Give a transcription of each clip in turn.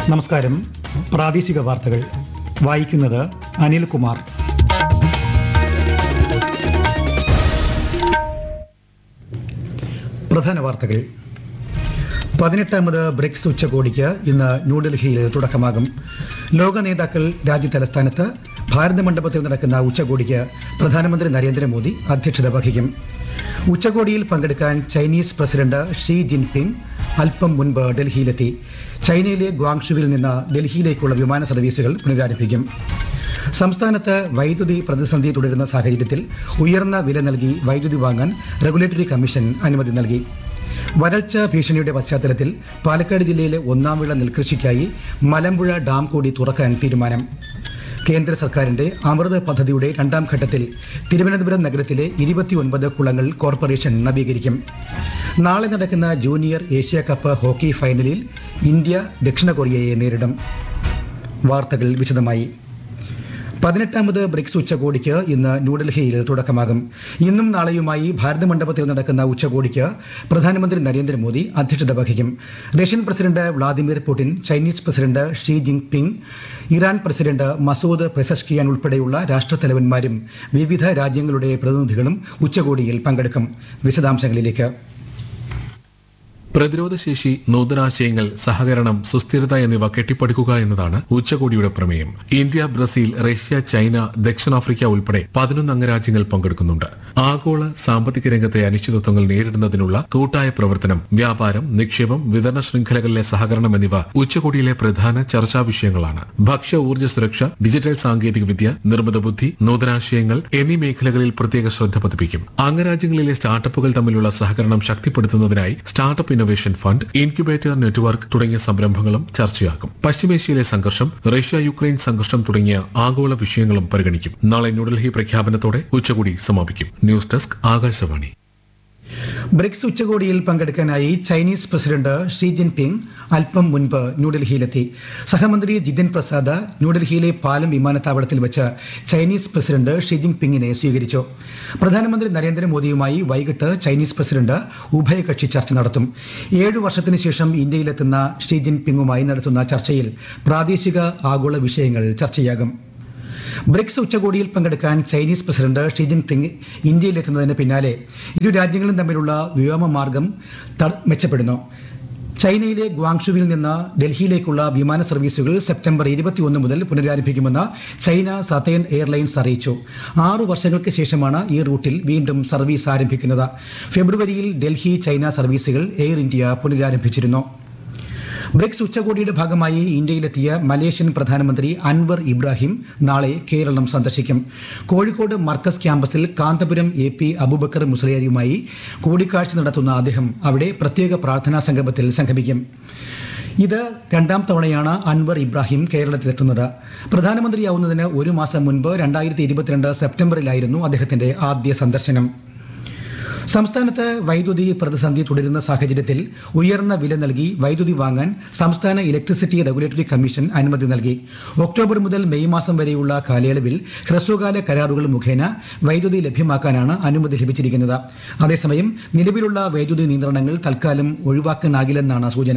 നമസ്കാരം പ്രാദേശിക വാർത്തകൾ വായിക്കുന്നത് അനിൽകുമാർ പ്രധാന വാർത്തകൾ പതിനെട്ടാമത് ബ്രിക്സ് ഉച്ചകോടിക്ക് ഇന്ന് ന്യൂഡൽഹിയിൽ തുടക്കമാകും ലോക നേതാക്കൾ രാജ്യതലസ്ഥാനത്ത് ഭാരത മണ്ഡപത്തിൽ നടക്കുന്ന ഉച്ചകോടിക്ക് പ്രധാനമന്ത്രി നരേന്ദ്രമോദി അധ്യക്ഷത വഹിക്കും ഉച്ചകോടിയിൽ പങ്കെടുക്കാൻ ചൈനീസ് പ്രസിഡന്റ് ഷീ ജിൻപിങ് അല്പം മുൻപ് ഡൽഹിയിലെത്തി ചൈനയിലെ ഗ്വാങ്ഷുവിൽ നിന്ന് ഡൽഹിയിലേക്കുള്ള വിമാന സർവീസുകൾ പുനരാരംഭിക്കും സംസ്ഥാനത്ത് വൈദ്യുതി പ്രതിസന്ധി തുടരുന്ന സാഹചര്യത്തിൽ ഉയർന്ന വില നൽകി വൈദ്യുതി വാങ്ങാൻ റെഗുലേറ്ററി കമ്മീഷൻ അനുമതി നൽകി വരൾച്ച ഭീഷണിയുടെ പശ്ചാത്തലത്തിൽ പാലക്കാട് ജില്ലയിലെ ഒന്നാം വിള നെൽകൃഷിക്കായി മലമ്പുഴ ഡാം കൂടി തുറക്കാൻ തീരുമാനം കേന്ദ്ര സർക്കാരിന്റെ അമൃത് പദ്ധതിയുടെ രണ്ടാം ഘട്ടത്തിൽ തിരുവനന്തപുരം നഗരത്തിലെ ഇരുപത്തിയൊൻപത് കുളങ്ങൾ കോർപ്പറേഷൻ നവീകരിക്കും നാളെ നടക്കുന്ന ജൂനിയർ ഏഷ്യ കപ്പ് ഹോക്കി ഫൈനലിൽ ഇന്ത്യ ദക്ഷിണ കൊറിയയെ നേരിടും വാർത്തകൾ വിശദമായി പതിനെട്ടാമത് ബ്രിക്സ് ഉച്ചകോടിക്ക് ഇന്ന് ന്യൂഡൽഹിയിൽ തുടക്കമാകും ഇന്നും നാളെയുമായി ഭാരത മണ്ഡപത്തിൽ നടക്കുന്ന ഉച്ചകോടിക്ക് പ്രധാനമന്ത്രി നരേന്ദ്രമോദി അധ്യക്ഷത വഹിക്കും Russian president Vladimir Putin Chinese president she ജിങ് ping Iran president Masoud Pezeshkian ഉൾപ്പെടെയുള്ള രാഷ്ട്രത്തലവന്മാരും വിവിധ രാജ്യങ്ങളുടെ പ്രതിനിധികളും ഉച്ചകോടിയിൽ പങ്കെടുക്കും വിശദാംശങ്ങളിലേക്ക് പ്രതിരോധശേഷി നൂതനാശയങ്ങൾ സഹകരണം സുസ്ഥിരത എന്നിവ കെട്ടിപ്പടുക്കുക എന്നതാണ് ഉച്ചകോടിയുടെ പ്രമേയം ഇന്ത്യ ബ്രസീൽ റഷ്യ ചൈന ദക്ഷിണാഫ്രിക്ക ഉൾപ്പെടെ പതിനൊന്ന് അംഗരാജ്യങ്ങൾ പങ്കെടുക്കുന്നുണ്ട് ആഗോള സാമ്പത്തിക രംഗത്തെ അനിശ്ചിതത്വങ്ങൾ നേരിടുന്നതിനുള്ള കൂട്ടായ പ്രവർത്തനം വ്യാപാരം നിക്ഷേപം വിതരണ ശൃംഖലകളിലെ സഹകരണം എന്നിവ ഉച്ചകോടിയിലെ പ്രധാന ചർച്ചാ വിഷയങ്ങളാണ് ഭക്ഷ്യ ഊർജ്ജ സുരക്ഷ ഡിജിറ്റൽ സാങ്കേതികവിദ്യ നിർമ്മിത ബുദ്ധി നൂതനാശയങ്ങൾ എന്നീ മേഖലകളിൽ പ്രത്യേക ശ്രദ്ധ പതിപ്പിക്കും അംഗരാജ്യങ്ങളിലെ സ്റ്റാർട്ടപ്പുകൾ തമ്മിലുള്ള സഹകരണം ശക്തിപ്പെടുത്തുന്നതിനായി startup innovation fund incubator network തുടങ്ങിയ സംരംഭങ്ങളും ചർച്ചയാകും പശ്ചിമേഷ്യയിലെ സംഘർഷം റഷ്യ യുക്രൈൻ സംഘർഷം തുടങ്ങിയ ആഗോള വിഷയങ്ങളും പരിഗണിക്കും നാളെ ന്യൂഡൽഹി പ്രഖ്യാപനത്തോടെ ഉച്ചകോടി സമാപിക്കും ന്യൂസ് ഡെസ്ക് ആകാശവാണി ബ്രിക്സ് ഉച്ചകോടിയിൽ പങ്കെടുക്കാനായി ചൈനീസ് പ്രസിഡന്റ് ഷീ ജിൻപിങ് അല്പം മുൻപ് ന്യൂഡൽഹിയിലെത്തി സഹമന്ത്രി ജിതിൻ പ്രസാദ് ന്യൂഡൽഹിയിലെ പാലം വിമാനത്താവളത്തിൽ വെച്ച് ചൈനീസ് പ്രസിഡന്റ് ഷീ ജിൻപിങ്ങിനെ സ്വീകരിച്ചു പ്രധാനമന്ത്രി നരേന്ദ്രമോദിയുമായി വൈകിട്ട് ചൈനീസ് പ്രസിഡന്റ് ഉഭയകക്ഷി ചർച്ച നടത്തും ഏഴു വർഷത്തിന് ശേഷം ഇന്ത്യയിലെത്തുന്ന ഷീ ജിൻപിങ്ങുമായി നടത്തുന്ന ചർച്ചയിൽ പ്രാദേശിക ആഗോള വിഷയങ്ങൾ ചർച്ചയാകും ബ്രിക്സ് ഉച്ചകോടിയിൽ പങ്കെടുക്കാൻ ചൈനീസ് പ്രസിഡന്റ് ഷീ ജിൻപിങ് ഇന്ത്യയിലെത്തുന്നതിന് പിന്നാലെ ഇരു രാജ്യങ്ങളും തമ്മിലുള്ള വ്യോമമാർഗം മെച്ചപ്പെടുന്നു ചൈനയിലെ ഗ്വാങ്ഷുവിൽ നിന്ന് ഡൽഹിയിലേക്കുള്ള വിമാന സർവീസുകൾ സെപ്റ്റംബർ ഇരുപത്തിയൊന്ന് മുതൽ പുനരാരംഭിക്കുമെന്ന് ചൈന സതേൺ എയർലൈൻസ് അറിയിച്ചു ആറു വർഷങ്ങൾക്ക് ശേഷമാണ് ഈ റൂട്ടിൽ വീണ്ടും സർവീസ് ആരംഭിക്കുന്നത് ഫെബ്രുവരിയിൽ ഡൽഹി ചൈന സർവീസുകൾ എയർ ഇന്ത്യ പുനരാരംഭിച്ചിരുന്നു ബ്രിക്സ് ഉച്ചകോടിയുടെ ഭാഗമായി ഇന്ത്യയിലെത്തിയ മലേഷ്യൻ പ്രധാനമന്ത്രി അൻവർ ഇബ്രാഹിം നാളെ കേരളം സന്ദർശിക്കും കോഴിക്കോട് മർക്കസ് ക്യാമ്പസിൽ കാന്തപുരം എ പി അബൂബക്കർ മുസ്ലിയാരുമായി കൂടിക്കാഴ്ച നടത്തുന്ന അദ്ദേഹം അവിടെ പ്രത്യേക പ്രാർത്ഥനാ സംഗമത്തിൽ സംഗമിക്കും ഇത് രണ്ടാം തവണയാണ് അൻവർ ഇബ്രാഹിം കേരളത്തിലെത്തുന്നത് പ്രധാനമന്ത്രിയാവുന്നതിന് ഒരു മാസം മുൻപ് രണ്ടായിരത്തി ഇരുപത്തിരണ്ട് സെപ്റ്റംബറിലായിരുന്നു അദ്ദേഹത്തിന്റെ ആദ്യ സന്ദർശനം സംസ്ഥാനത്ത് വൈദ്യുതി പ്രതിസന്ധി തുടരുന്ന സാഹചര്യത്തിൽ ഉയർന്ന വില നൽകി വൈദ്യുതി വാങ്ങാൻ സംസ്ഥാന ഇലക്ട്രിസിറ്റി റെഗുലേറ്ററി കമ്മീഷൻ അനുമതി നൽകി ഒക്ടോബർ മുതൽ മെയ് മാസം വരെയുള്ള കാലയളവിൽ ഹ്രസ്വകാല കരാറുകൾ മുഖേന വൈദ്യുതി ലഭ്യമാക്കാനാണ് അനുമതി ലഭിച്ചിരിക്കുന്നത് അതേസമയം നിലവിലുള്ള വൈദ്യുതി നിയന്ത്രണങ്ങൾ തൽക്കാലം ഒഴിവാക്കാനാകില്ലെന്നാണ് സൂചന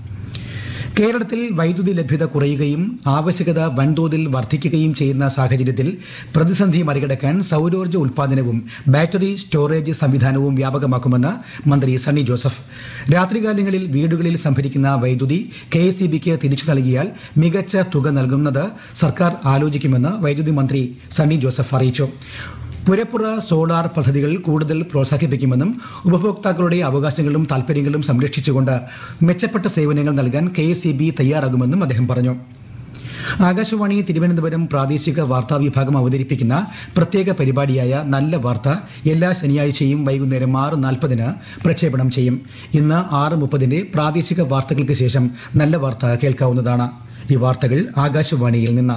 കേരളത്തിൽ വൈദ്യുതി ലഭ്യത കുറയുകയും ആവശ്യകത വൻതോതിൽ വർദ്ധിക്കുകയും ചെയ്യുന്ന സാഹചര്യത്തിൽ പ്രതിസന്ധി മറികടക്കാൻ സൌരോർജ്ജ ഉൽപാദനവും ബാറ്ററി സ്റ്റോറേജ് സംവിധാനവും വ്യാപകമാക്കുമെന്ന് മന്ത്രി സണ്ണി ജോസഫ് രാത്രികാലങ്ങളിൽ വീടുകളിൽ സംഭരിക്കുന്ന വൈദ്യുതി കെ എസ് തിരിച്ചു നൽകിയാൽ മികച്ച തുക നൽകുന്നത് സർക്കാർ ആലോചിക്കുമെന്ന് വൈദ്യുതി മന്ത്രി സണ്ണി ജോസഫ് അറിയിച്ചു പുരപ്പുറ സോളാർ പദ്ധതികൾ കൂടുതൽ പ്രോത്സാഹിപ്പിക്കുമെന്നും ഉപഭോക്താക്കളുടെ അവകാശങ്ങളും താൽപര്യങ്ങളും സംരക്ഷിച്ചുകൊണ്ട് മെച്ചപ്പെട്ട സേവനങ്ങൾ നൽകാൻ കെ തയ്യാറാകുമെന്നും അദ്ദേഹം പറഞ്ഞു ആകാശവാണി തിരുവനന്തപുരം പ്രാദേശിക വാർത്താ വിഭാഗം അവതരിപ്പിക്കുന്ന പ്രത്യേക പരിപാടിയായ നല്ല വാർത്ത എല്ലാ ശനിയാഴ്ചയും വൈകുന്നേരം ആറ് നാൽപ്പതിന് പ്രക്ഷേപണം ചെയ്യും ഇന്ന് ആറ് മുപ്പതിന്റെ പ്രാദേശിക വാർത്തകൾക്ക് ശേഷം നല്ല വാർത്ത കേൾക്കാവുന്നതാണ് ഈ വാർത്തകൾ ആകാശവാണിയിൽ നിന്ന്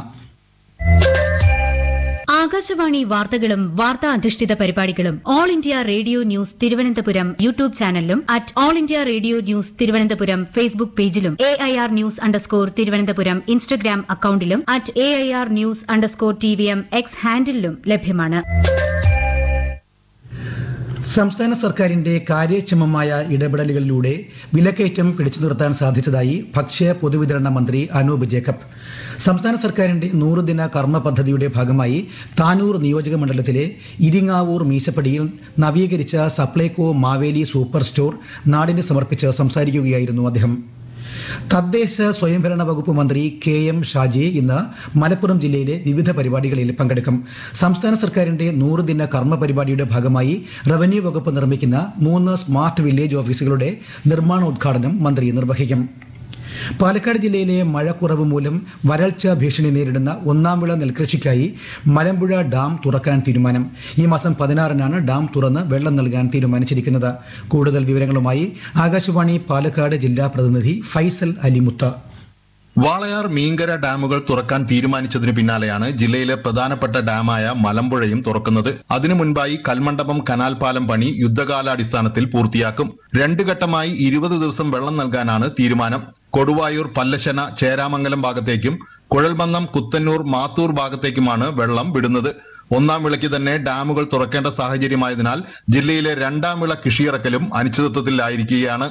ആകാശവാണി വാർത്തകളും വാർത്താ അധിഷ്ഠിത പരിപാടികളും All India Radio news Thiruvananthapuram YouTube ചാനലിലും at All India Radio news Thiruvananthapuram Facebook പേജിലും A I R news underscore Thiruvananthapuram Instagram അക്കൌണ്ടിലും at A I R news underscore T V M X ഹാൻഡിലും ലഭ്യമാണ് സംസ്ഥാന സർക്കാരിന്റെ കാര്യക്ഷമമായ ഇടപെടലുകളിലൂടെ വിലക്കയറ്റം പിടിച്ചു നിർത്താൻ സാധിച്ചതായി ഭക്ഷ്യ പൊതുവിതരണ മന്ത്രി അനൂപ് ജേക്കബ് സംസ്ഥാന സർക്കാരിന്റെ നൂറുദിന കർമ്മ പദ്ധതിയുടെ ഭാഗമായി താനൂർ നിയോജക മണ്ഡലത്തിലെ ഇരിങ്ങാവൂർ മീശപ്പടിയിൽ നവീകരിച്ച സപ്ലൈകോ മാവേലി സൂപ്പർ സ്റ്റോർ നാടിന് സമർപ്പിച്ച് സംസാരിക്കുകയായിരുന്നു അദ്ദേഹം തദ്ദേശ സ്വയംഭരണ വകുപ്പ് മന്ത്രി കെ എം ഷാജി ഇന്ന് മലപ്പുറം ജില്ലയിലെ വിവിധ പരിപാടികളിൽ പങ്കെടുക്കും സംസ്ഥാന സർക്കാരിന്റെ നൂറുദിന കർമ്മ പരിപാടിയുടെ ഭാഗമായി റവന്യൂ വകുപ്പ് നിർമ്മിക്കുന്ന മൂന്ന് സ്മാർട്ട് വില്ലേജ് ഓഫീസുകളുടെ നിർമ്മാണോദ്ഘാടനം മന്ത്രി നിർവഹിക്കും പാലക്കാട് ജില്ലയിലെ മഴക്കുറവ് മൂലം വരൾച്ച ഭീഷണി നേരിടുന്ന ഒന്നാം വിള നെൽകൃഷിക്കായി മലമ്പുഴ ഡാം തുറക്കാൻ തീരുമാനം ഈ മാസം പതിനാറിനാണ് ഡാം തുറന്ന് വെള്ളം നൽകാൻ തീരുമാനിച്ചിരിക്കുന്നത് കൂടുതൽ വിവരങ്ങളുമായി ആകാശവാണി പാലക്കാട് ജില്ലാ പ്രതിനിധി ഫൈസൽ അലിമുത്ത വാളയാർ മീങ്കര ഡാമുകൾ തുറക്കാൻ തീരുമാനിച്ചതിന് പിന്നാലെയാണ് ജില്ലയിലെ പ്രധാനപ്പെട്ട ഡാമായ മലമ്പുഴയും തുറക്കുന്നത് അതിനു മുൻപായി കൽമണ്ഡപം കനാൽ പാലം പണി യുദ്ധകാലാടിസ്ഥാനത്തിൽ പൂർത്തിയാക്കും രണ്ട് ഘട്ടമായി ഇരുപത് ദിവസം വെള്ളം നൽകാനാണ് തീരുമാനം കൊടുവായൂർ പല്ലശന ചേരാമംഗലം ഭാഗത്തേക്കും കുഴൽമന്നം കുത്തന്നൂർ മാത്തൂർ ഭാഗത്തേക്കുമാണ് വെള്ളം വിടുന്നത് ഒന്നാം വിളയ്ക്ക് തന്നെ ഡാമുകൾ തുറക്കേണ്ട സാഹചര്യമായതിനാൽ ജില്ലയിലെ രണ്ടാം വിള കൃഷിയിറക്കലും അനിശ്ചിതത്വത്തിലായിരിക്കുകയാണ്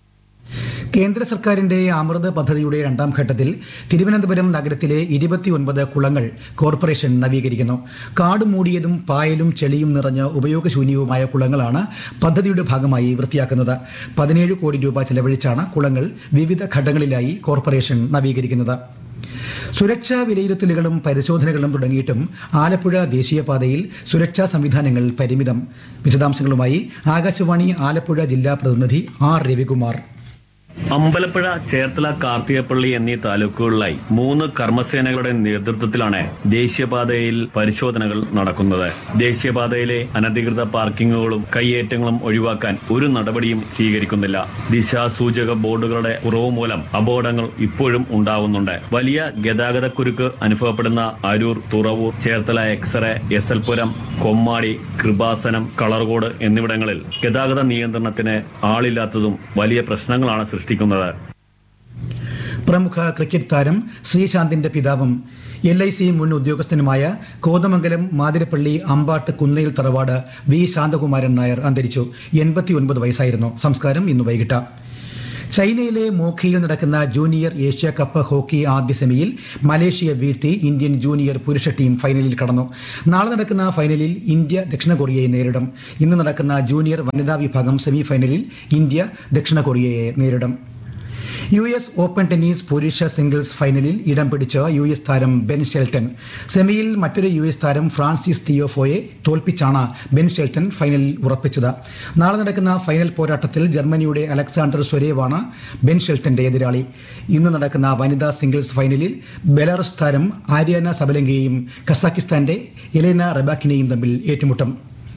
കേന്ദ്ര സർക്കാരിന്റെ അമൃത് പദ്ധതിയുടെ രണ്ടാം ഘട്ടത്തിൽ തിരുവനന്തപുരം നഗരത്തിലെ ഇരുപത്തിയൊൻപത് കുളങ്ങൾ കോർപ്പറേഷൻ നവീകരിക്കുന്നു കാട് മൂടിയതും പായലും ചെളിയും നിറഞ്ഞ് ഉപയോഗശൂന്യവുമായ കുളങ്ങളാണ് പദ്ധതിയുടെ ഭാഗമായി വൃത്തിയാക്കുന്നത് പതിനേഴ് കോടി രൂപ ചെലവഴിച്ചാണ് കുളങ്ങൾ വിവിധ ഘട്ടങ്ങളിലായി കോർപ്പറേഷൻ നവീകരിക്കുന്നത് സുരക്ഷാ വിലയിരുത്തലുകളും പരിശോധനകളും തുടങ്ങിയിട്ടും ആലപ്പുഴ ദേശീയപാതയിൽ സുരക്ഷാ സംവിധാനങ്ങൾ പരിമിതം വിശദാംശങ്ങളുമായി ആകാശവാണി ആലപ്പുഴ ജില്ലാ പ്രതിനിധി ആർ രവികുമാർ അമ്പലപ്പുഴ ചേർത്തല കാർത്തികപ്പള്ളി എന്നീ താലൂക്കുകളിലായി മൂന്ന് കർമ്മസേനകളുടെ നേതൃത്വത്തിലാണ് ദേശീയപാതയിൽ പരിശോധനകൾ നടക്കുന്നത് ദേശീയപാതയിലെ അനധികൃത പാർക്കിങ്ങുകളും കൈയേറ്റങ്ങളും ഒഴിവാക്കാൻ ഒരു നടപടിയും സ്വീകരിക്കുന്നില്ല ദിശാസൂചക ബോർഡുകളുടെ കുറവ് മൂലം അപകടങ്ങൾ ഇപ്പോഴും ഉണ്ടാവുന്നുണ്ട് വലിയ ഗതാഗതക്കുരുക്ക് അനുഭവപ്പെടുന്ന Aroor Thuravoor Cherthala x-ray S L Puram Kommady Kripasanam Kalarcode എന്നിവിടങ്ങളിൽ ഗതാഗത നിയന്ത്രണത്തിന് ആളില്ലാത്തതും വലിയ പ്രശ്നങ്ങളാണ് സൃഷ്ടിക്കുന്നത് പ്രമുഖ ക്രിക്കറ്റ് താരം ശ്രീശാന്തിന്റെ പിതാവും എൽ ഐ സി മുൻ ഉദ്യോഗസ്ഥനുമായ കോതമംഗലം മാതിരപ്പള്ളി അമ്പാട്ട് കുന്നയിൽ തറവാട് വി ശാന്തകുമാരൻ നായർ അന്തരിച്ചു എൺപത്തിയൊൻപത് വയസ്സായിരുന്നു സംസ്കാരം ഇന്ന് വൈകിട്ട് ചൈനയിലെ മോഖിയിൽ നടക്കുന്ന ജൂനിയർ ഏഷ്യ കപ്പ് ഹോക്കി ആദ്യ സെമിയിൽ മലേഷ്യ വീഴ്ത്തി ഇന്ത്യൻ ജൂനിയർ പുരുഷ ടീം ഫൈനലിൽ കടന്നു നാളെ നടക്കുന്ന ഫൈനലിൽ ഇന്ത്യ ദക്ഷിണ കൊറിയയെ നേരിടും ഇന്ന് നടക്കുന്ന ജൂനിയർ വനിതാ വിഭാഗം സെമി ഫൈനലിൽ ഇന്ത്യ ദക്ഷിണ കൊറിയയെ നേരിടും യു എസ് ഓപ്പൺ ടെന്നീസ് പുരുഷ സിംഗിൾസ് ഫൈനലിൽ ഇടം പിടിച്ച യു എസ് താരം ബെൻ ഷെൽട്ടൺ സെമിയിൽ മറ്റൊരു യു എസ് താരം ഫ്രാൻസിസ് തിയോഫോയെ തോൽപ്പിച്ചാണ് ബെൻ ഷെൽട്ടൺ ഫൈനലിൽ ഉറപ്പിച്ചത് നാളെ നടക്കുന്ന ഫൈനൽ പോരാട്ടത്തിൽ ജർമ്മനിയുടെ അലക്സാണ്ടർ സ്വരേവാണ് ബെൻ ഷെൽട്ടന്റെ എതിരാളി ഇന്ന് നടക്കുന്ന വനിതാ സിംഗിൾസ് ഫൈനലിൽ ബെലാറസ് താരം ആര്യാന സബലങ്കയെയും കസാക്കിസ്ഥാന്റെ എലേന റബാക്കിനെയും തമ്മിൽ ഏറ്റുമുട്ടും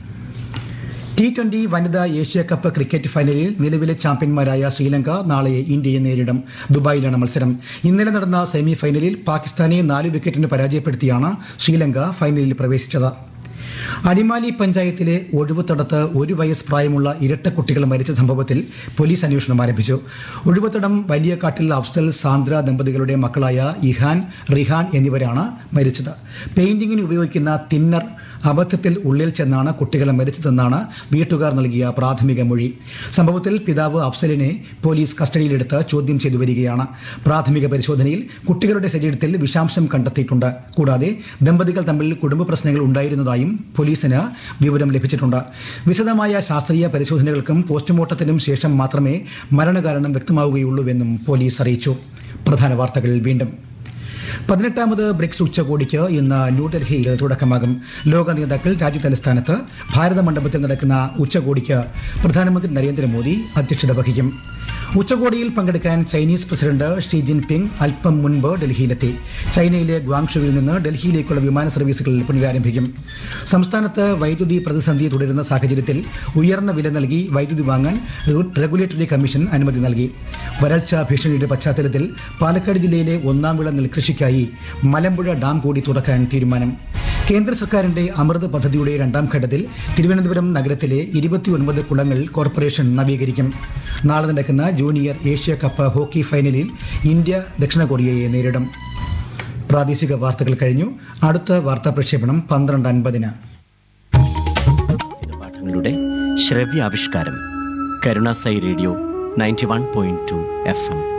ടി ട്വന്റി വനിതാ ഏഷ്യ കപ്പ് ക്രിക്കറ്റ് ഫൈനലിൽ നിലവിലെ ചാമ്പ്യന്മാരായ ശ്രീലങ്ക നാളെ ഇന്ത്യയെ നേരിടും ദുബായിലാണ് മത്സരം ഇന്നലെ നടന്ന സെമി ഫൈനലിൽ പാകിസ്ഥാനെ നാല് വിക്കറ്റിന് പരാജയപ്പെടുത്തിയാണ് ശ്രീലങ്ക ഫൈനലിൽ പ്രവേശിച്ചത് അടിമാലി പഞ്ചായത്തിലെ ഒഴിവുത്തടത്ത് ഒരു വയസ്സ് പ്രായമുള്ള ഇരട്ട കുട്ടികൾ മരിച്ച സംഭവത്തിൽ പോലീസ് അന്വേഷണം ആരംഭിച്ചു ഒഴിവുത്തടം വലിയകാട്ടിൽ അഫ്സൽ സാന്ദ്ര ദമ്പതികളുടെ മക്കളായ ഇഹാൻ റിഹാൻ എന്നിവരാണ് മരിച്ചത് പെയിന്റിങ്ങിന് ഉപയോഗിക്കുന്ന തിന്നർ അബദ്ധത്തിൽ ഉള്ളിൽ ചെന്നാണ് കുട്ടികളെ മരിച്ചതെന്നാണ് വീട്ടുകാർ നൽകിയ പ്രാഥമിക മൊഴി സംഭവത്തിൽ പിതാവ് അഫ്സലിനെ പോലീസ് കസ്റ്റഡിയിലെടുത്ത് ചോദ്യം ചെയ്തു വരികയാണ് പ്രാഥമിക പരിശോധനയിൽ കുട്ടികളുടെ ശരീരത്തിൽ വിഷാംശം കണ്ടെത്തിയിട്ടുണ്ട് കൂടാതെ ദമ്പതികൾ തമ്മിൽ കുടുംബ പ്രശ്നങ്ങൾ ഉണ്ടായിരുന്നതായും പോലീസിന് വിവരം ലഭിച്ചിട്ടുണ്ട് വിശദമായ ശാസ്ത്രീയ പരിശോധനകൾക്കും പോസ്റ്റ്മോർട്ടത്തിനും ശേഷം മാത്രമേ മരണകാരണം വ്യക്തമാവുകയുള്ളൂവെന്നും പോലീസ് അറിയിച്ചു പ്രധാന വാർത്തകൾ വീണ്ടും പതിനെട്ടാമത് ബ്രിക്സ് ഉച്ചകോടിക്ക് ഇന്ന് ന്യൂഡൽഹിയിൽ തുടക്കമാകും ലോക നേതാക്കൾ രാജ്യതലസ്ഥാനത്ത് ഭാരത മണ്ഡപത്തിൽ നടക്കുന്ന ഉച്ചകോടിക്ക് പ്രധാനമന്ത്രി നരേന്ദ്രമോദി അധ്യക്ഷത വഹിക്കും ഉച്ചകോടിയിൽ പങ്കെടുക്കാൻ ചൈനീസ് പ്രസിഡന്റ് ഷീ ജിൻപിങ് അല്പം മുൻപ് ഡൽഹിയിലെത്തി ചൈനയിലെ ഗ്വാങ്ഷുവിൽ നിന്ന് ഡൽഹിയിലേക്കുള്ള വിമാന സർവീസുകൾ പുനരാരംഭിക്കും സംസ്ഥാനത്ത് വൈദ്യുതി പ്രതിസന്ധി തുടരുന്ന സാഹചര്യത്തിൽ ഉയർന്ന വില നൽകി വൈദ്യുതി വാങ്ങാൻ റെഗുലേറ്ററി കമ്മീഷൻ അനുമതി നൽകി വരൾച്ച ഭീഷണിയുടെ പശ്ചാത്തലത്തിൽ പാലക്കാട് ജില്ലയിലെ ഒന്നാം വിള നെൽകൃഷിക്കായി മലമ്പുഴ ഡാം കൂടി തുറക്കാൻ തീരുമാനം കേന്ദ്ര സർക്കാരിന്റെ അമൃത് പദ്ധതിയുടെ രണ്ടാം ഘട്ടത്തിൽ തിരുവനന്തപുരം നഗരത്തിലെ ഇരുപത്തിയൊൻപത് കുളങ്ങൾ കോർപ്പറേഷൻ നവീകരിക്കും നാളെ നടക്കുന്ന ജൂനിയർ ഏഷ്യ കപ്പ് ഹോക്കി ഫൈനലിൽ ഇന്ത്യ ദക്ഷിണ കൊറിയയെ നേരിടും പ്രാദേശിക വാർത്തകൾ കഴിഞ്ഞു അടുത്ത വാർത്താ പ്രക്ഷേപണം പന്ത്രണ്ട് അൻപതിന് പാഠങ്ങളുടെ ശ്രവ്യാവിഷ്കാരം Karunasai radio ninety one point two F M